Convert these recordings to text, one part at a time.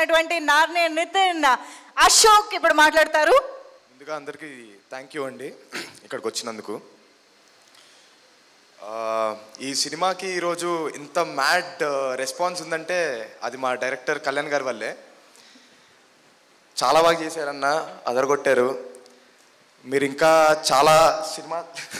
చేసినటువంటి నార్నే నితిన్ అశోక్ ఇప్పుడు మాట్లాడతారు ముందుగా అందరికీ థ్యాంక్ యూ అండి ఇక్కడికి వచ్చినందుకు ఆ, ఈ సినిమాకి ఈరోజు ఇంత మ్యాడ్ రెస్పాన్స్ ఉందంటే అది మా డైరెక్టర్ కళ్యాణ్ గారి వల్లే చాలా బాగా చేశారన్న అదరగొట్టారు మీరు ఇంకా చాలా సినిమా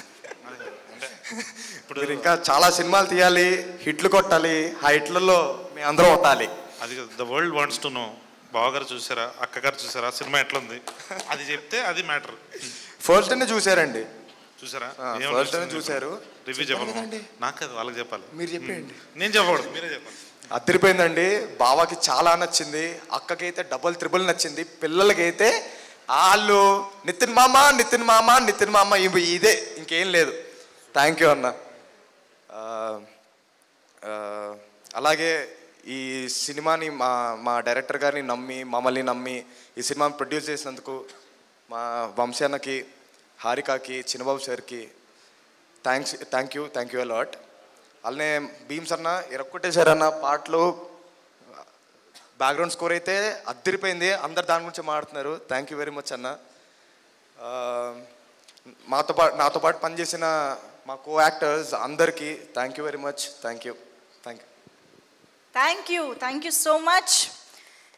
ఇప్పుడు మీరు ఇంకా చాలా సినిమాలు తీయాలి హిట్లు కొట్టాలి ఆ హిట్లలో మీ అందరం కొట్టాలి అది the world wants to know బావగారు చూసారా అక్కగారు చూసారా సినిమా ఎట్లుంది అది చెప్తే అది మ్యాటర్ ఫస్ట్ అనే చూశారండి చూసారా ఆ, first time చూశారు. రివ్యూ చెప్పాలి చెప్పాలి కదండి. నాకు అది వాళ్ళకి చెప్పాలి మీరు చెప్పేయండి నేను చెప్పకూడదు మీరే చెప్పాలి అదిరిపోయిందండి బావకి చాలా నచ్చింది అక్కకైతే డబుల్ త్రిబుల్ నచ్చింది పిల్లలకైతే వాళ్ళు నితిన్ మామ నితిన్ మామ నితిన్ మామ ఇవి ఇదే ఇంకేం లేదు థ్యాంక్ యూ అన్న ఆ, ఆ, అలాగే ఈ సినిమాని మా మా డైరెక్టర్ గారిని నమ్మి మమ్మల్ని నమ్మి ఈ సినిమాని ప్రొడ్యూస్ చేసినందుకు మా వంశీ అన్నకి హారికాకి చిన్నబాబు సార్కి thanks thank you thank you a lot అలానే భీమ్స్ అన్న ఇరక్కొట్టేశారన్న పాటలు బ్యాక్గ్రౌండ్ స్కోర్ అయితే అద్దరిపోయింది అందరు దాని గురించి మాట్లాడుతున్నారు థ్యాంక్ యూ వెరీ మచ్ అన్న ఆ, మాతో పాటు నాతో పాటు పనిచేసిన మా కో యాక్టర్స్ అందరికీ thank you very much thank you thank you thank you thank you so much